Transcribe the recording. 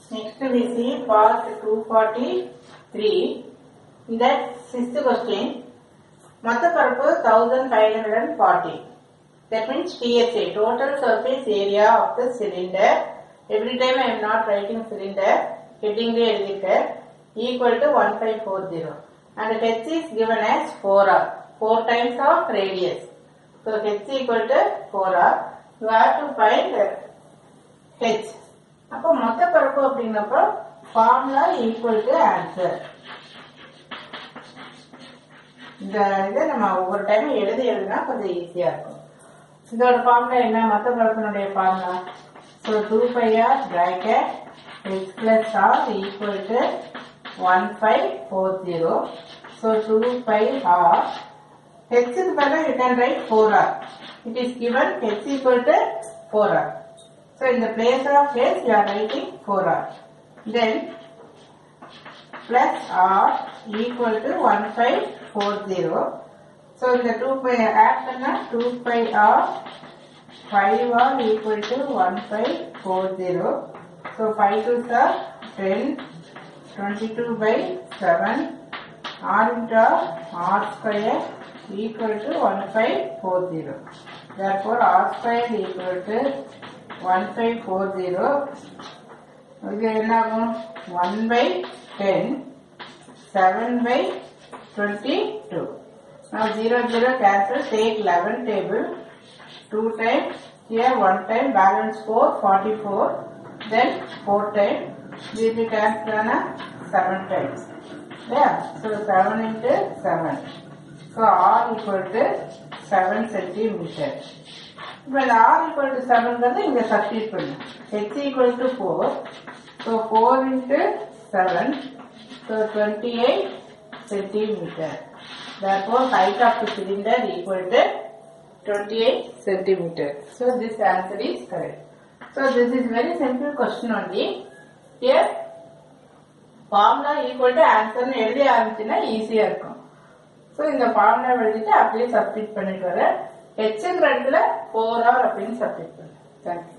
Next we see part 243. In that sixth question, மொத்த பரப்பு 1540. That means TSA, total surface area of the cylinder. Every time I am not writing cylinder, heading Leh எழுதிருக்கேன் equal to 1540. And h is given as 4r, 4 times of radius. So h equal to 4r. You have to find h. அப்போ மொத்த பரப்பு அப்படிங்கிறப்போ formula equal to answer இந்த இதை நம்ம ஒவ்வொரு time எழுதி எழுதினா கொஞ்சம் ஈஸியா இருக்கும் இதோட ஃபார்முலா என்ன மொத்த பரப்பினுடைய formula so two five R bracket X plus R equal to one five four zero so two five R ஹெச்சுக்கு பதிலாக you can write four R it is given H equal to four R So in the place of h, you are writing 4r. Then plus r equal to 1540. So in the 2 pi add பண்ணா 2 pi r 5r equal to 1540. So 5 to the 10, 22 by 7 r into r, r square equal to 1540. Therefore r square equal to 1540 இது என்ன ஆகும் 1 by 10 7 by 22 now 0 0 cancel take 11 table 2 times here 1 time balance 4 44 then 4 time this will cancel on 7 times yeah so 7 into 7 so r equal to 7 centimeter இப்போ இந்த r equal to 7ங்கிறது இங்க substitute பண்ணு h equal to 4 so 4 into 7 so 28 centimeter therefore height of the cylinder equal to 28 centimeter so this answer is correct so this is very simple question only here formula equal to answer னு எழுதி ஆரம்பிச்சுன்னா ஈஸியா இருக்கும் so இந்த formula எழுதிட்டு அப்படியே substitute பண்ணிட்டு வரேன் ஹெச்ங்கிற இடத்துல ஃபோர் ஆர் அப்படின்னு சப்ஸ்டிட் பண்ணேன் தேங்க்யூ